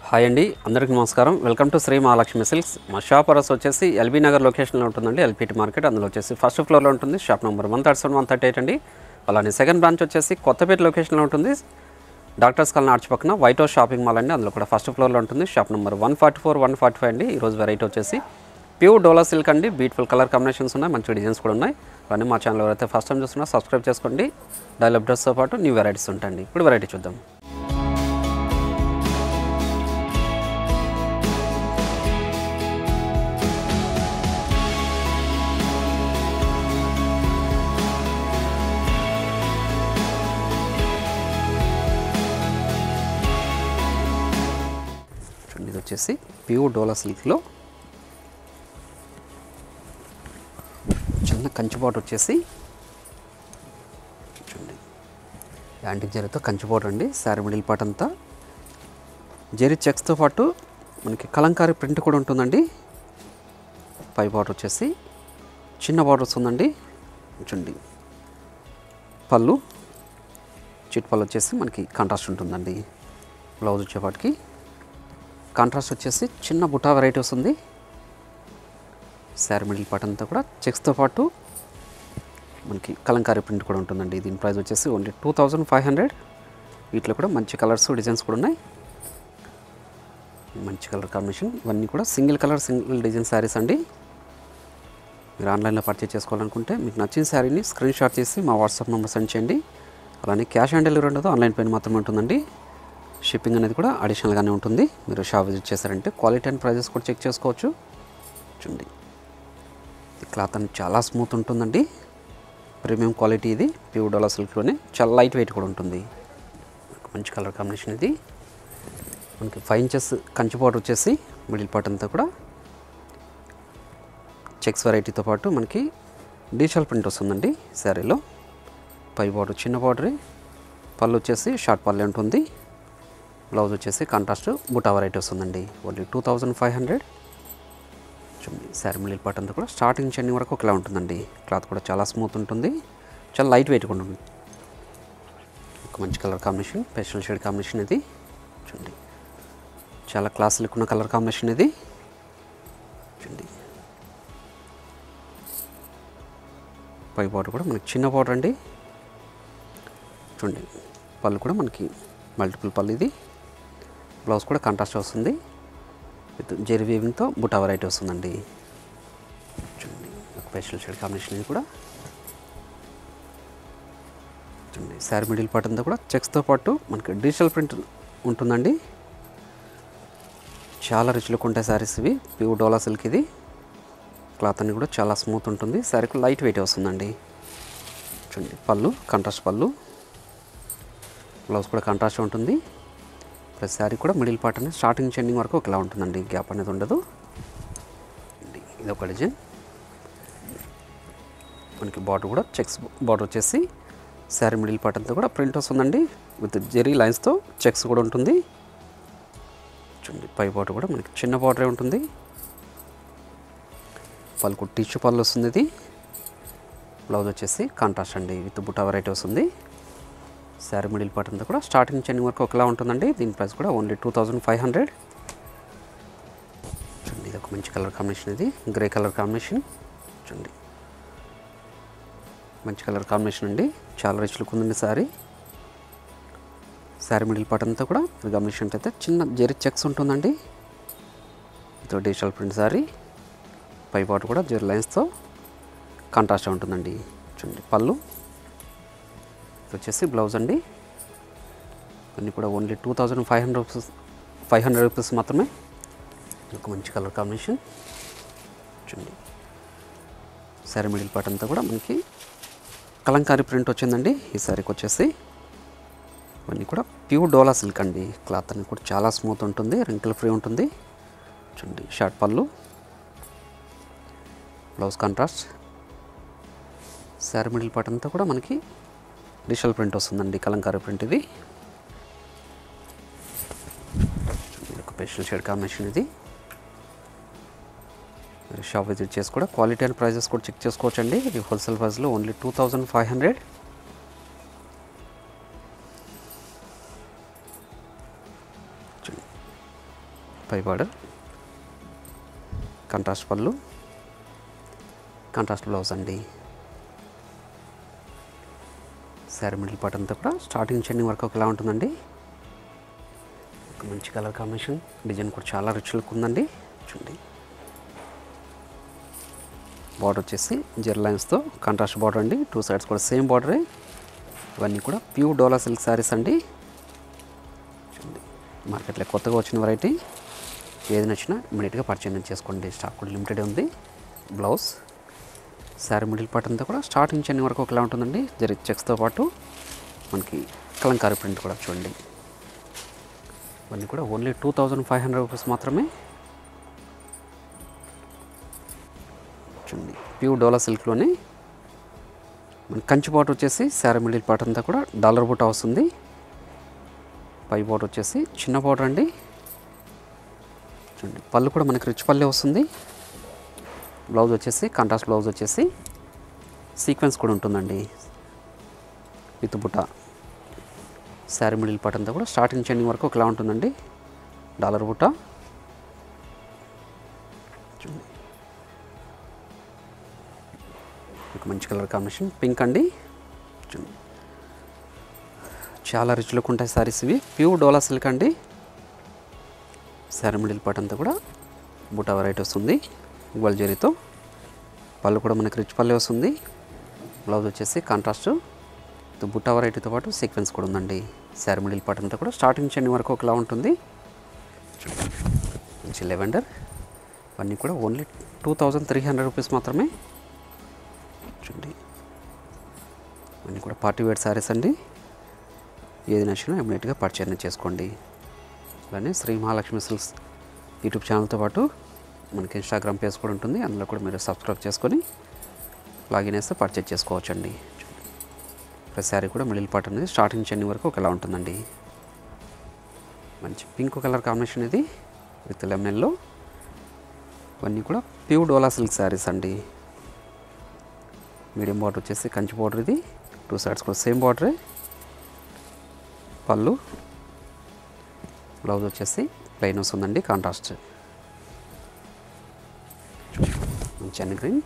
Hi అండి అందరికీ నమస్కారం welcome to Shri Mahalakshmi silks మా షాప్ అడ్రస్ వచ్చేసి ఎల్బీ నగర్ లొకేషన్లో ఉంటుందండి ఎల్పిటి మార్కెట్ అందులో వచ్చేసి ఫస్ట్ ఫ్లోర్లో ఉంటుంది shop number one thirty seven one thirty eight అండి అలానే సెకండ్ బ్రాంచ్ వచ్చేసి కొత్తపేట లొకేషన్లో ఉంటుంది డాక్టర్స్ కాలనీ ఆర్చ్ పక్కన వైట్ హౌస్ షాపింగ్ మాల్ అండి అందులో కూడా ఫస్ట్ ఫ్లోర్లో ఉంటుంది shop number one forty four one forty five అండి ఈరోజు వెరైటీ వచ్చేసి ప్యూర్ డోలా సిల్క్ అండి బ్యూటిఫుల్ కలర్ కాంబినేషన్స్ ఉన్నాయి మంచి డిజైన్స్ కూడా ఉన్నాయి అలానే మా ఛానల్ ఎవరైతే ఫస్ట్ టైం చూస్తున్నా సబ్స్క్రైబ్ చేసుకోండి డైలప్ డ్రెస్తో పాటు న్యూ వెరైటీస్ ఉంటాయండి ఇప్పుడు వెరైటీ చూద్దాం చూడండి ఇది వచ్చేసి ప్యూర్ డోలా సిల్క్లో చిన్న కంచిపాటు వచ్చేసి చూడండి యాంటిక్ జరీతో కంచిపాటు అండి శారీ మిడిల్ పార్ట్ అంతా జరీ చెక్స్తో పాటు మనకి కలంకారీ ప్రింట్ కూడా ఉంటుందండి పై బార్డర్ వచ్చేసి చిన్న బార్డర్ వస్తుందండి చూడండి పళ్ళు చిట్ పళ్ళు వచ్చేసి మనకి కాంట్రాస్ట్ ఉంటుందండి బ్లౌజ్ వచ్చేపాటికి కాంట్రాస్ట్ వచ్చేసి చిన్న బుటా వెరైటీ వస్తుంది శారీ మిడిల్ పార్ట్ అంతా కూడా చెక్స్తో పాటు మనకి కలంకారీ ప్రింట్ కూడా ఉంటుందండి దీని ప్రైస్ వచ్చేసి only two thousand five hundred వీటిలో కూడా మంచి కలర్స్ డిజైన్స్ కూడా ఉన్నాయి మంచి కలర్ కాంబినేషన్ ఇవన్నీ కూడా single colour single design saris అండి మీరు ఆన్లైన్లో పర్చేస్ చేసుకోవాలనుకుంటే మీకు నచ్చిన శారీని స్క్రీన్ షాట్ చేసి మా వాట్సాప్ నెంబర్ సెండ్ చేయండి అలానే క్యాష్ ఆన్ డెలివరీ ఉండదు ఆన్లైన్ పేమెంట్ మాత్రమే ఉంటుందండి షిప్పింగ్ అనేది కూడా అడిషనల్గానే ఉంటుంది మీరు షాప్ విజిట్ చేశారంటే క్వాలిటీ అండ్ ప్రైజెస్ కూడా చెక్ చేసుకోవచ్చు చూడండి ఈ క్లాత్ అనేది చాలా స్మూత్ ఉంటుందండి ప్రీమియం క్వాలిటీ ఇది ప్యూర్ డోలా సిల్క్లోనే చాలా లైట్ వెయిట్ కూడా ఉంటుంది మంచి కలర్ కాంబినేషన్ ఇది మనకి ఫైవ్ ఇంచెస్ కంచి పౌడర్ వచ్చేసి మిడిల్ పార్ట్ అంతా కూడా చెక్స్ వెరైటీతో పాటు మనకి డిజిటల్ ప్రింట్ వస్తుందండి శారీలో పై బార్డర్ చిన్న బార్డరే పళ్ళు వచ్చేసి షార్ట్ పల్లె ఉంటుంది బ్లౌజ్ వచ్చేసి కాంట్రాస్ట్ బుటా వెరైటీ వస్తుందండి only two thousand five hundred చూడండి శారీ మిడిల్ పార్ట్ అంతా కూడా స్టార్టింగ్ చెండి వరకు ఒకలా ఉంటుందండి క్లాత్ కూడా చాలా స్మూత్ ఉంటుంది చాలా లైట్ వెయిట్ కూడా ఉంటుంది ఒక మంచి colour combination pastel shade combination ఇది చూడండి చాలా క్లాస్ లుక్ ఉన్న కలర్ కాంబినేషన్ ఇది చూడండి పై బార్డర్ కూడా మనకి చిన్న బార్డర్ అండి చూడండి పళ్ళు కూడా మనకి మల్టిపుల్ పళ్ళు ఇది బ్లౌజ్ కూడా కాంట్రాస్ట్ వస్తుంది విత్ జెరీ వీవింగ్తో బుటా వెరైటీ వస్తుందండి చూడండి ఒక స్పెషల్ షేడ్ కాంబినేషన్ ఇది కూడా చూడండి శారీ మిడిల్ పార్ట్ అంతా కూడా చెక్స్తో పాటు మనకి డిజిటల్ ప్రింట్ ఉంటుందండి చాలా రిచ్ లుక్ ఉంటాయి శారీస్ ఇవి ప్యూర్ డోలా సిల్క్ ఇది క్లాత్ అన్ని కూడా చాలా స్మూత్ ఉంటుంది శారీకి లైట్ వెయిట్ వస్తుందండి చూడండి పళ్ళు కాంట్రాస్ట్ పళ్ళు బ్లౌజ్ కూడా కాంట్రాస్ట్ ఉంటుంది ప్లస్ శారీ కూడా మిడిల్ పార్ట్ అనేది స్టార్టింగ్ చెండింగ్ వరకు ఒకలా ఉంటుందండి గ్యాప్ అనేది ఉండదు ఇది ఇది ఒక డిజైన్ మనకి బార్డర్ కూడా చెక్స్ బార్డర్ వచ్చేసి శారీ మిడిల్ పార్ట్ అంతా కూడా ప్రింట్ వస్తుందండి విత్ జెరీ లైన్స్తో చెక్స్ కూడా ఉంటుంది చూడండి పై బార్డర్ కూడా మనకి చిన్న బార్డరే ఉంటుంది పలుకు టిష్యూ పళ్ళు వస్తుంది ఇది బ్లౌజ్ వచ్చేసి కాంట్రాస్ట్ అండి విత్ బుటా వెరైటీ వస్తుంది శారీ మిడిల్ పార్ట్ అంతా కూడా స్టార్టింగ్ చెండింగ్ వరకు ఒకలా ఉంటుందండి దీని ప్రైస్ కూడా only two thousand five hundred చూడండి ఇది ఒక మంచి కలర్ కాంబినేషన్ ఇది గ్రే కలర్ కాంబినేషన్ చూడండి మంచి కలర్ కాంబినేషన్ అండి చాలా రిచ్ లుక్ ఉందండి శారీ శారీ మిడిల్ పార్ట్ అంతా కూడా మీరు గమనించినట్టయితే చిన్న జెరీ చెక్స్ ఉంటుందండి ఇదో డిజిటల్ ప్రింట్ శారీ పై పార్ట్ కూడా జెరీ లైన్స్తో కాంట్రాస్ట్ ఉంటుందండి చూడండి పళ్ళు ఇది వచ్చేసి బ్లౌజ్ అండి ఇవన్నీ కూడా only two thousand five hundred rupees five hundred rupees మాత్రమే ఒక మంచి కలర్ కాంబినేషన్ చూడండి శారీ మిడిల్ పార్ట్ అంతా కూడా మనకి కలంకారీ ప్రింట్ వచ్చిందండి ఈ శారీకి వచ్చేసి ఇవన్నీ కూడా ప్యూర్ డోలా సిల్క్ అండి క్లాత్ అనేది కూడా చాలా స్మూత్ ఉంటుంది రింకిల్ ఫ్రీ ఉంటుంది చూడండి షర్ట్ పళ్ళు blouse contrast sari middle part అంతా కూడా మనకి డిజిటల్ ప్రింట్ వస్తుందండి కలంకారీ ప్రింట్ ఇది ఇది ఒక స్పెషల్ షేడ్ కాంబినేషన్ ఇది మీరు షాప్ విజిట్ చేసి కూడా క్వాలిటీ అండ్ ప్రైజెస్ కూడా చెక్ చేసుకోవచ్చండి ఇది హోల్సేల్ ప్రైస్లో only two thousand five hundred పై బార్డర్ కంట్రాస్ట్ పళ్ళు కంట్రాస్ట్ బ్లౌజ్ అండి శారీ మిడిల్ పార్ట్ అంతా కూడా స్టార్టింగ్ చెండింగ్ వరకు ఒకలా ఉంటుందండి ఒక మంచి కలర్ కాంబినేషన్ డిజైన్ కూడా చాలా రిచ్ లుక్ ఉందండి చూడండి బార్డర్ వచ్చేసి జెర్ లైన్స్తో కాంట్రాస్ట్ బార్డర్ అండి టూ సైడ్స్ కూడా సేమ్ బార్డరే ఇవన్నీ కూడా ప్యూర్ డోలా సిల్క్ శారీస్ అండి చూడండి మార్కెట్లో కొత్తగా వచ్చిన వెరైటీ ఏది నచ్చినా ఇమీడియట్గా పర్చేజ్ చేసుకోండి స్టాక్ కూడా లిమిటెడ్ ఉంది బ్లౌజ్ శారీ మిడిల్ పార్ట్ అంతా కూడా స్టార్టింగ్ చెన్ని వరకు ఒకలా ఉంటుందండి జరి చెక్స్తో పాటు మనకి కలంకారీ ప్రింట్ కూడా చూడండి ఇవన్నీ కూడా only two thousand five hundred rupees మాత్రమే చూడండి ప్యూర్ డోలా సిల్క్లోనే మన కంచి బాట్ వచ్చేసి శారీ మిడిల్ పార్ట్ అంతా కూడా డాలర్ బూట వస్తుంది పై బాట్ వచ్చేసి చిన్న బార్డర్ అండి చూడండి పళ్ళు కూడా మనకి రిచ్ పల్లె వస్తుంది బ్లౌజ్ వచ్చేసి కాంట్రాస్ట్ బ్లౌజ్ వచ్చేసి సీక్వెన్స్ కూడా ఉంటుందండి విత్ బుట్ట శారీ మిడిల్ పార్ట్ అంతా కూడా స్టార్టింగ్ చెండింగ్ వరకు ఒకలా ఉంటుందండి డాలర్ బుట్ట చూడండి ఒక మంచి కలర్ కాంబినేషన్ పింక్ అండి చూడండి చాలా రిచ్ లుక్ ఉంటాయి సారీస్ ఇవి ప్యూర్ డోలా సిల్క్ అండి శారీ మిడిల్ పార్ట్ అంతా కూడా బుటా వెరైటీ వస్తుంది గోల్డ్ జరీతో పళ్ళు కూడా మనకి రిచ్ పల్లె వస్తుంది బ్లౌజ్ వచ్చేసి కాంట్రాస్ట్ బుట్టా వెరైటీతో పాటు సీక్వెన్స్ కూడా ఉందండి శారీ మిడిల్ పార్ట్ అంతా కూడా స్టార్టింగ్ చెండి వరకు ఒకలా ఉంటుంది చూడండి. మంచి లెవెండర్ ఇవన్నీ కూడా only two thousand three hundred rupees మాత్రమే చూడండి ఇవన్నీ కూడా పార్టీ వేర్ శారీస్ అండి ఏది నచ్చినా ఇమీడియట్గా పర్చేజ్ చేసుకోండి అలానే శ్రీ మహాలక్ష్మి సిల్క్స్ యూట్యూబ్ ఛానల్తో పాటు మనకి ఇన్స్టాగ్రామ్ పేజ్ కూడా ఉంటుంది అందులో కూడా మీరు సబ్స్క్రైబ్ చేసుకొని లాగిన్ వేస్తే పర్చేజ్ చేసుకోవచ్చండి ప్రతి శారీ కూడా మిడిల్ పార్ట్ అనేది స్టార్టింగ్ చెన్ని వరకు ఒకలా ఉంటుందండి మంచి పింక్ కలర్ కాంబినేషన్ ఇది విత్ లెమనెల్లో ఇవన్నీ కూడా ప్యూర్ డోలా సిల్క్ శారీస్ అండి మీడియం బార్డర్ వచ్చేసి కంచి బార్డర్ ఇది టూ సైడ్స్ కూడా సేమ్ బార్డరే పళ్ళు బ్లౌజ్ వచ్చేసి ప్లెయిన్ వస్తుందండి కాంట్రాస్ట్ మంచి అన్ని గ్రీన్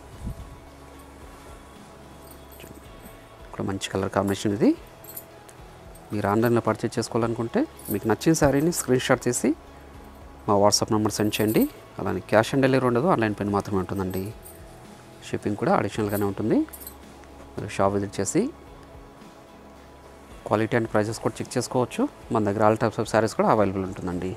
ఇక్కడ మంచి కలర్ కాంబినేషన్ ఇది మీరు ఆన్లైన్లో పర్చేజ్ చేసుకోవాలనుకుంటే మీకు నచ్చిన శారీని స్క్రీన్ షాట్ తీసి మా వాట్సాప్ నెంబర్ సెండ్ చేయండి అలానే క్యాష్ ఆన్ డెలివరీ ఉండదు ఆన్లైన్ పేమెంట్ మాత్రమే ఉంటుందండి షిప్పింగ్ కూడా అడిషనల్గానే ఉంటుంది మీరు షాప్ విజిట్ చేసి క్వాలిటీ అండ్ ప్రైజెస్ కూడా చెక్ చేసుకోవచ్చు మన దగ్గర ఆల్ టైప్స్ ఆఫ్ శారీస్ కూడా అవైలబుల్ ఉంటుందండి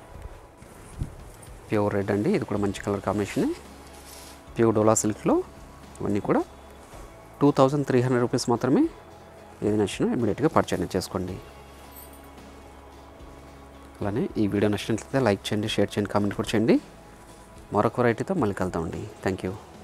ప్యూర్ రెడ్ అండి ఇది కూడా మంచి కలర్ కాంబినేషన్ ప్యూర్ డోలా సిల్క్లో ఇవన్నీ కూడా two thousand three hundred rupees మాత్రమే ఏది నచ్చినా ఇమీడియట్గా పర్చేజ్ చేసుకోండి అలానే ఈ వీడియో నచ్చినట్లయితే లైక్ చేయండి షేర్ చేయండి కామెంట్ కూడా చేయండి మరొక వెరైటీతో మళ్ళీ కలుద్దామండి థ్యాంక్ యూ